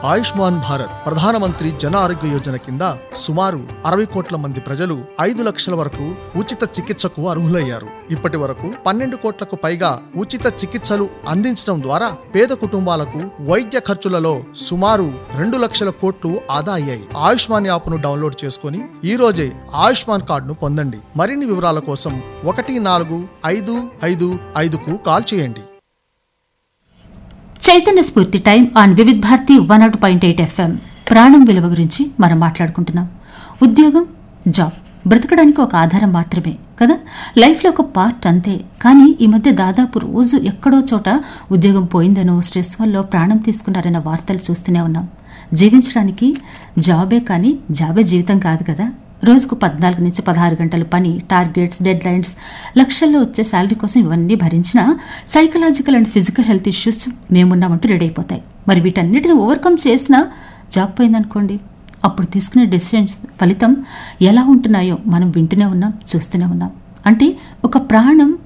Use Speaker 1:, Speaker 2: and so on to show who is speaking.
Speaker 1: ఆయుష్మాన్ భారత్ ప్రధానమంత్రి జన ఆరోగ్య యోజన కింద సుమారు అరవై కోట్ల మంది ప్రజలు ఐదు లక్షల వరకు ఉచిత చికిత్సకు అర్హులయ్యారు ఇప్పటి వరకు పన్నెండు కోట్లకు పైగా ఉచిత చికిత్సలు అందించడం ద్వారా పేద కుటుంబాలకు వైద్య ఖర్చులలో సుమారు రెండు లక్షల కోట్లు ఆదా అయ్యాయి ఆయుష్మాన్ యాప్ను డౌన్లోడ్ చేసుకుని ఈ రోజే ఆయుష్మాన్ కార్డును పొందండి మరిన్ని వివరాల కోసం ఒకటి నాలుగు ఐదు ఐదు ఐదుకు కాల్ చేయండి
Speaker 2: Chaitanya Spoorthi time on Vividh Bharati one out point eight FM ప్రాణం విలువ గురించి మనం మాట్లాడుకుంటున్నాం ఉద్యోగం జాబ్ బ్రతకడానికి ఒక ఆధారం మాత్రమే కదా లైఫ్లో ఒక పార్ట్ అంతే కానీ ఈ మధ్య దాదాపు రోజు ఎక్కడో చోట ఉద్యోగం పోయిందనో స్ట్రెస్ వల్ల ప్రాణం తీసుకున్నారన్న వార్తలు చూస్తూనే ఉన్నాం జీవించడానికి జాబే కానీ జాబే జీవితం కాదు కదా రోజుకు పద్నాలుగు నుంచి పదహారు గంటల పని టార్గెట్స్ డెడ్ లైన్స్ లక్షల్లో వచ్చే శాలరీ కోసం ఇవన్నీ భరించినా psychological and physical health issues మేమున్నామంటూ రెడీ అయిపోతాయి మరి వీటన్నిటిని ఓవర్కమ్ చేసినా జాబ్ పోయిందనుకోండి అప్పుడు తీసుకునే డెసిషన్స్ ఫలితం ఎలా ఉంటున్నాయో మనం వింటూనే ఉన్నాం చూస్తూనే ఉన్నాం అంటే ఒక ప్రాణం